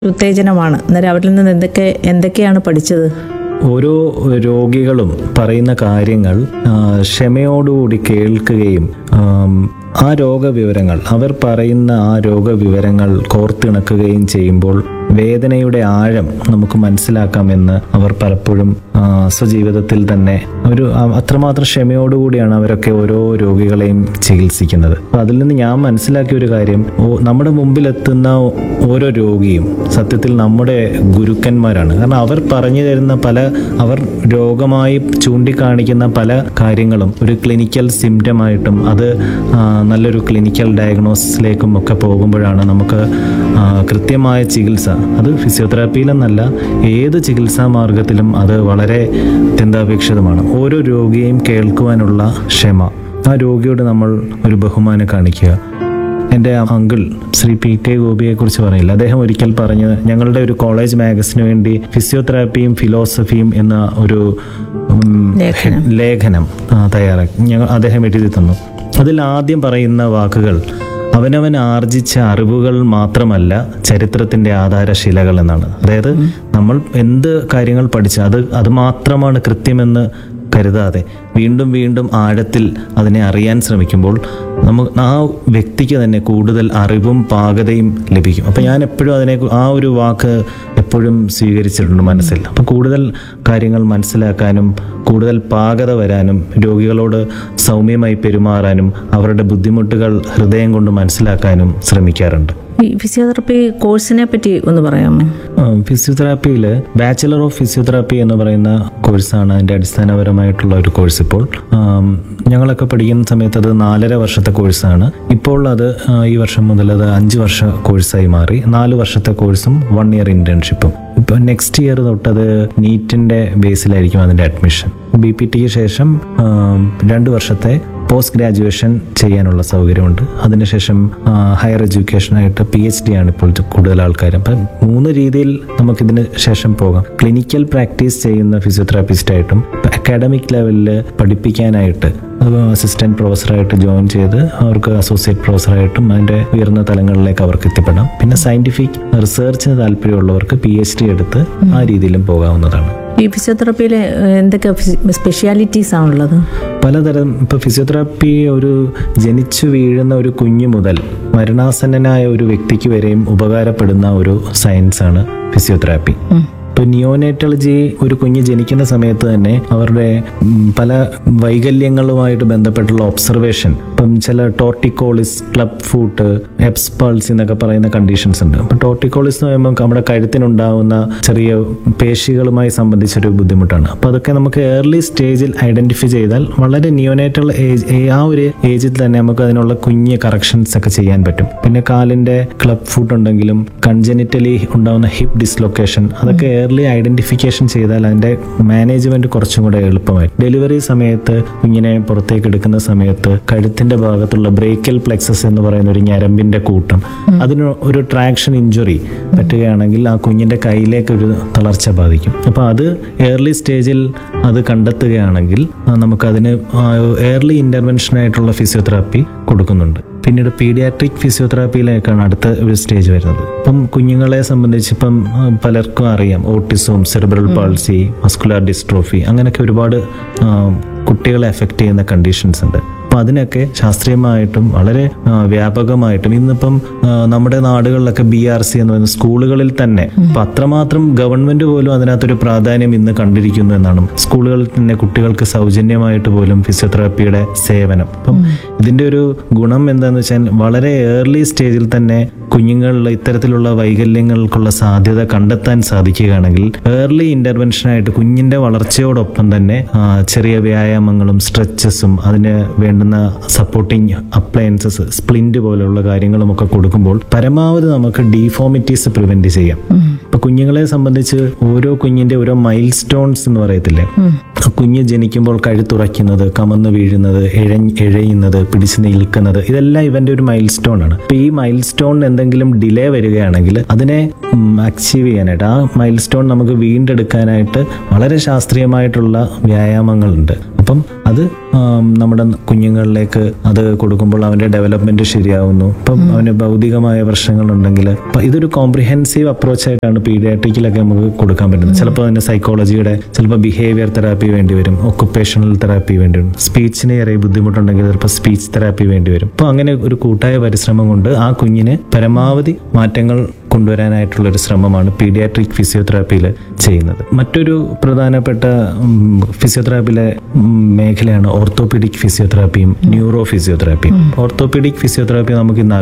ഉത്തേജനമാണ് അന്നേരം അവരിൽ നിന്ന് എന്തൊക്കെ എന്തൊക്കെയാണ് പഠിച്ചത് ഓരോ രോഗികളും പറയുന്ന കാര്യങ്ങൾ ആ, ക്ഷമയോടുകൂടി കേൾക്കുകയും ആം, ആ രോഗവിവരങ്ങൾ അവർ പറയുന്ന ആ രോഗവിവരങ്ങൾ കോർത്തിണക്കുകയും ചെയ്യുമ്പോൾ വേദനയുടെ ആഴം നമുക്ക് മനസ്സിലാക്കാമെന്ന് അവർ പലപ്പോഴും ആ, സ്വജീവിതത്തിൽ തന്നെ ഒരു ആ, അത്രമാത്രം ക്ഷമയോടുകൂടിയാണ് അവരൊക്കെ ഓരോ രോഗികളെയും ചികിത്സിക്കുന്നത് അപ്പൊ അതിൽ നിന്ന് ഞാൻ മനസ്സിലാക്കിയ ഒരു കാര്യം ഓ- നമ്മുടെ മുമ്പിലെത്തുന്ന ഓരോ രോഗിയും സത്യത്തിൽ നമ്മുടെ ഗുരുക്കന്മാരാണ് കാരണം അവർ പറഞ്ഞു തരുന്ന പല അവർ രോഗമായി ചൂണ്ടിക്കാണിക്കുന്ന പല കാര്യങ്ങളും ഒരു ക്ലിനിക്കൽ സിംറ്റമായിട്ടും അത് ആ, നല്ലൊരു ക്ലിനിക്കൽ ഡയഗ്നോസിസിലേക്കും ഒക്കെ പോകുമ്പോഴാണ് നമുക്ക് ആ, കൃത്യമായ ചികിത്സ അത് ഫിസിയോതെറാപ്പിയിലെന്നല്ല ഏത് ചികിത്സാ മാർഗത്തിലും അത് വളരെ അത്യന്താപേക്ഷിതമാണ് ഓരോ രോഗിയെയും കേൾക്കുവാനുള്ള ക്ഷമ ആ രോഗിയോട് നമ്മൾ ഒരു ബഹുമാനം കാണിക്കുക എൻ്റെ അങ്കിൾ ശ്രീ പി കെ ഗോപിയെ കുറിച്ച് പറയില്ല അദ്ദേഹം ഒരിക്കൽ പറഞ്ഞ് ഞങ്ങളുടെ ഒരു കോളേജ് മാഗസിന് വേണ്ടി ഫിസിയോതെറാപ്പിയും ഫിലോസഫിയും എന്ന ഒരു ഉം, ലേഖനം. ലേഖനം ആ, തയ്യാറാക്കി ഞങ്ങൾ അദ്ദേഹം എഴുതി തന്നു അതിൽ ആദ്യം പറയുന്ന വാക്കുകൾ അവനവൻ ആർജിച്ച അറിവുകൾ മാത്രമല്ല ചരിത്രത്തിന്റെ ആധാരശിലകൾ എന്നാണ് അതായത് നമ്മൾ എന്ത് കാര്യങ്ങൾ പഠിച്ച അത് അത് മാത്രമാണ് കൃത്യമെന്ന് കരുതാതെ വീണ്ടും വീണ്ടും ആഴത്തിൽ അതിനെ അറിയാൻ ശ്രമിക്കുമ്പോൾ നമുക്ക് ആ വ്യക്തിക്ക് തന്നെ കൂടുതൽ അറിവും പാകതയും ലഭിക്കും അപ്പം ഞാൻ എപ്പോഴും അതിനെ ആ ഒരു വാക്ക് എപ്പോഴും സ്വീകരിച്ചിട്ടുണ്ട് മനസ്സിൽ അപ്പം കൂടുതൽ കാര്യങ്ങൾ മനസ്സിലാക്കാനും കൂടുതൽ പാകത വരാനും രോഗികളോട് സൗമ്യമായി പെരുമാറാനും അവരുടെ ബുദ്ധിമുട്ടുകൾ ഹൃദയം കൊണ്ട് മനസ്സിലാക്കാനും ശ്രമിക്കാറുണ്ട് ഈ ഫിസിയോതെറപ്പി കോഴ്സിനെ പറ്റി ഒന്ന് പറയാമോ ഫിസിയോതെറാപ്പിയിൽ ബാച്ചിലർ ഓഫ് ഫിസിയോതെറാപ്പി എന്ന് പറയുന്ന കോഴ്സാണ് അതിൻ്റെ അടിസ്ഥാനപരമായിട്ടുള്ള ഒരു കോഴ്സ് ഇപ്പോൾ ആം, ഞങ്ങളൊക്കെ പഠിക്കുന്ന സമയത്ത് അത് നാലര വർഷത്തെ കോഴ്സാണ് ഇപ്പോൾ അത് ആ, ഈ വർഷം മുതൽ അത് അഞ്ച് വർഷ കോഴ്സായി മാറി നാല് വർഷത്തെ കോഴ്സും വൺ ഇയർ ഇന്റേൺഷിപ്പും ഇപ്പൊ നെക്സ്റ്റ് ഇയർ തൊട്ടത് നീറ്റിന്റെ ബേസിലായിരിക്കും അതിന്റെ അഡ്മിഷൻ ബി പി ടിക്ക് ശേഷം ആം, രണ്ട് വർഷത്തെ പോസ്റ്റ് ഗ്രാജുവേഷൻ ചെയ്യാനുള്ള സൗകര്യമുണ്ട് അതിനുശേഷം ഹയർ എഡ്യൂക്കേഷനായിട്ട് പി എച്ച് ഡി ആണ് ഇപ്പോൾ കൂടുതൽ ആൾക്കാർ അപ്പം മൂന്ന് രീതിയിൽ നമുക്കിതിന് ശേഷം പോകാം ക്ലിനിക്കൽ പ്രാക്ടീസ് ചെയ്യുന്ന ഫിസിയോതെറാപ്പിസ്റ്റായിട്ടും അക്കാഡമിക് ലെവലിൽ പഠിപ്പിക്കാനായിട്ട് അസിസ്റ്റന്റ് പ്രൊഫസറായിട്ട് ജോയിൻ ചെയ്ത് അവർക്ക് അസോസിയേറ്റ് പ്രൊഫസറായിട്ടും അതിൻ്റെ ഉയർന്ന തലങ്ങളിലേക്ക് അവർക്ക് എത്തിപ്പെടാം പിന്നെ സയന്റിഫിക് റിസർച്ചിന് താല്പര്യമുള്ളവർക്ക് പി എച്ച് ഡി എടുത്ത് ആ രീതിയിലും പോകാവുന്നതാണ് ഈ ഫിസിയോതെറപ്പിയിൽ എന്തൊക്കെ സ്പെഷ്യാലിറ്റീസ് ആണുള്ളത് പലതരം ഇപ്പോൾ ഫിസിയോതെറാപ്പി ഒരു ജനിച്ചു വീഴുന്ന ഒരു കുഞ്ഞു മുതൽ മരണാസന്നനായ ഒരു വ്യക്തിക്ക് വരെയും ഉപകാരപ്പെടുന്ന ഒരു സയൻസാണ് ഫിസിയോതെറാപ്പി ഇപ്പോൾ നിയോനേറ്റളജി ഒരു കുഞ്ഞ് ജനിക്കുന്ന സമയത്ത് തന്നെ അവരുടെ ഉം, പല വൈകല്യങ്ങളുമായിട്ട് ബന്ധപ്പെട്ടുള്ള ഒബ്സർവേഷൻ ഇപ്പം ചില torticollis club foot Erb's palsy എന്നൊക്കെ പറയുന്ന കണ്ടീഷൻസ് ഉണ്ട് അപ്പം ടോർട്ടിക്കോളിസ് എന്ന് പറയുമ്പോൾ നമ്മുടെ കഴുത്തിനുണ്ടാവുന്ന ചെറിയ പേശികളുമായി സംബന്ധിച്ചൊരു ബുദ്ധിമുട്ടാണ് അപ്പോൾ അതൊക്കെ നമുക്ക് ഏർലി സ്റ്റേജിൽ ഐഡന്റിഫൈ ചെയ്താൽ വളരെ നിയോനേറ്റൽ ഏജ് ആ ഒരു ഏജിൽ തന്നെ നമുക്ക് അതിനുള്ള കുഞ്ഞ് കറക്ഷൻസ് ഒക്കെ ചെയ്യാൻ പറ്റും പിന്നെ കാലിന്റെ ക്ലബ് ഫുട്ട് ഉണ്ടെങ്കിലും കൺജനിറ്റലി ഉണ്ടാവുന്ന ഹിപ്പ് ഡിസ്ലൊക്കേഷൻ അതൊക്കെ ഏർലി ഐഡന്റിഫിക്കേഷൻ ചെയ്താൽ അതിന്റെ മാനേജ്മെന്റ് കുറച്ചും കൂടെ എളുപ്പമായി ഡെലിവറി സമയത്ത് കുഞ്ഞിനെ പുറത്തേക്ക് എടുക്കുന്ന സമയത്ത് കഴുത്തിന്റെ ഭാഗത്തുള്ള ബ്രേക്കൽ പ്ലെക്സസ് എന്ന് പറയുന്ന ഒരു ഞരമ്പിന്റെ കൂട്ടം അതിന് ഒരു ട്രാക്ഷൻ ഇഞ്ചുറി പറ്റുകയാണെങ്കിൽ ആ കുഞ്ഞിന്റെ കയ്യിലേക്ക് ഒരു തളർച്ച ബാധിക്കും അപ്പോൾ അത് ഏർലി സ്റ്റേജിൽ അത് കണ്ടെത്തുകയാണെങ്കിൽ ആ, നമുക്കതിന് ഏർലി ഇന്റർവെൻഷൻ ആയിട്ടുള്ള ഫിസിയോതെറാപ്പി കൊടുക്കുന്നുണ്ട് പിന്നീട് പീഡിയാട്രിക് ഫിസിയോതെറാപ്പിയിലേക്കാണ് അടുത്ത ഒരു സ്റ്റേജ് വരുന്നത് ഇപ്പം കുഞ്ഞുങ്ങളെ സംബന്ധിച്ച് ഇപ്പം ആ, പലർക്കും അറിയാം ഓട്ടിസവും സെറിബ്രൽ പാൾസി മസ്കുലാർ ഡിസ്ട്രോഫി അങ്ങനെയൊക്കെ ഒരുപാട് ആ, കുട്ടികളെ എഫക്റ്റ് ചെയ്യുന്ന കണ്ടീഷൻസ് ഉണ്ട് അപ്പം അതിനൊക്കെ ശാസ്ത്രീയമായിട്ടും വളരെ ആ, വ്യാപകമായിട്ടും ഇന്നിപ്പം ആ, നമ്മുടെ നാടുകളിലൊക്കെ ബി ആർ സി എന്ന് പറയുന്ന സ്കൂളുകളിൽ തന്നെ അപ്പം അത്രമാത്രം ഗവൺമെന്റ് പോലും അതിനകത്തൊരു പ്രാധാന്യം ഇന്ന് കണ്ടിരിക്കുന്നു എന്നാണ് സ്കൂളുകളിൽ തന്നെ കുട്ടികൾക്ക് സൗജന്യമായിട്ട് പോലും ഫിസിയോതെറാപ്പിയുടെ സേവനം അപ്പം ഇതിന്റെ ഒരു ഗുണം എന്താന്ന് വെച്ചാൽ വളരെ ഏർലി സ്റ്റേജിൽ തന്നെ കുഞ്ഞുങ്ങളിൽ ഇത്തരത്തിലുള്ള വൈകല്യങ്ങൾക്കുള്ള സാധ്യത കണ്ടെത്താൻ സാധിക്കുകയാണെങ്കിൽ ഏർലി ഇന്റർവെൻഷനായിട്ട് കുഞ്ഞിന്റെ വളർച്ചയോടൊപ്പം തന്നെ ആ, ചെറിയ വ്യായാമങ്ങളും സ്ട്രെച്ചസും അതിന് വേണ്ടുന്ന സപ്പോർട്ടിങ് അപ്ലയൻസസ് സ്പ്ലിന്റ് പോലെയുള്ള കാര്യങ്ങളും ഒക്കെ കൊടുക്കുമ്പോൾ പരമാവധി നമുക്ക് ഡീഫോമിറ്റീസ് പ്രിവെന്റ് ചെയ്യാം ഇപ്പൊ കുഞ്ഞുങ്ങളെ സംബന്ധിച്ച് ഓരോ കുഞ്ഞിന്റെ ഓരോ മൈൽ സ്റ്റോൺസ് എന്ന് പറയത്തില്ലേ ആ കുഞ്ഞ് ജനിക്കുമ്പോൾ കഴുത്തുറയ്ക്കുന്നത് കമന്ന് വീഴുന്നത് എഴ എഴയുന്നത് പിടിച്ചു നിൽക്കുന്നത് ഇതെല്ലാം ഇവന്റെ ഒരു മൈൽ സ്റ്റോൺ ആണ് അപ്പൊ ഈ മൈൽ സ്റ്റോൺ എന്തെങ്കിലും ഡിലേ വരികയാണെങ്കിൽ അതിനെ അച്ചീവ് ചെയ്യാനായിട്ട് ആ മൈൽ സ്റ്റോൺ നമുക്ക് വീണ്ടെടുക്കാനായിട്ട് വളരെ ശാസ്ത്രീയമായിട്ടുള്ള വ്യായാമങ്ങളുണ്ട് അപ്പൊ അപ്പം അത് ആം, നമ്മുടെ കുഞ്ഞുങ്ങളിലേക്ക് അത് കൊടുക്കുമ്പോൾ അവന്റെ ഡെവലപ്മെന്റ് ശരിയാവുന്നു ഇപ്പം അവന് ഭൗതികമായ പ്രശ്നങ്ങളുണ്ടെങ്കിൽ അപ്പം ഇതൊരു കോംപ്രിഹെൻസീവ് അപ്രോച്ച് ആയിട്ടാണ് പീഡിയാട്രിക്കിലൊക്കെ നമുക്ക് കൊടുക്കാൻ പറ്റുന്നത് ചിലപ്പോൾ അതിന് സൈക്കോളജിയുടെ ചിലപ്പോൾ ബിഹേവിയർ തെറാപ്പി വേണ്ടി വരും ഒക്കുപ്പേഷണൽ തെറാപ്പി വേണ്ടി വരും സ്പീച്ചിന് ഏറെ ബുദ്ധിമുട്ടുണ്ടെങ്കിൽ ചിലപ്പോൾ സ്പീച്ച് തെറാപ്പി വേണ്ടി വരും അപ്പോൾ അങ്ങനെ ഒരു കൂട്ടായ പരിശ്രമം കൊണ്ട് ആ കുഞ്ഞിന് പരമാവധി മാറ്റങ്ങൾ കൊണ്ടുവരാനായിട്ടുള്ള ഒരു ശ്രമമാണ് പീഡിയാട്രിക് ഫിസിയോതെറാപ്പിയിൽ ചെയ്യുന്നത് മറ്റൊരു പ്രധാനപ്പെട്ട ഉം, ഫിസിയോതെറാപ്പിയിലെ ഉം, മേഖലയാണ് ഓർത്തോപീഡിക് ഫിസിയോതെറാപ്പിയും ന്യൂറോ ഫിസിയോതെറാപ്പിയും ഓർത്തോപീഡിക് ഫിസിയോതെറാപ്പി നമുക്ക് ഇന്ന്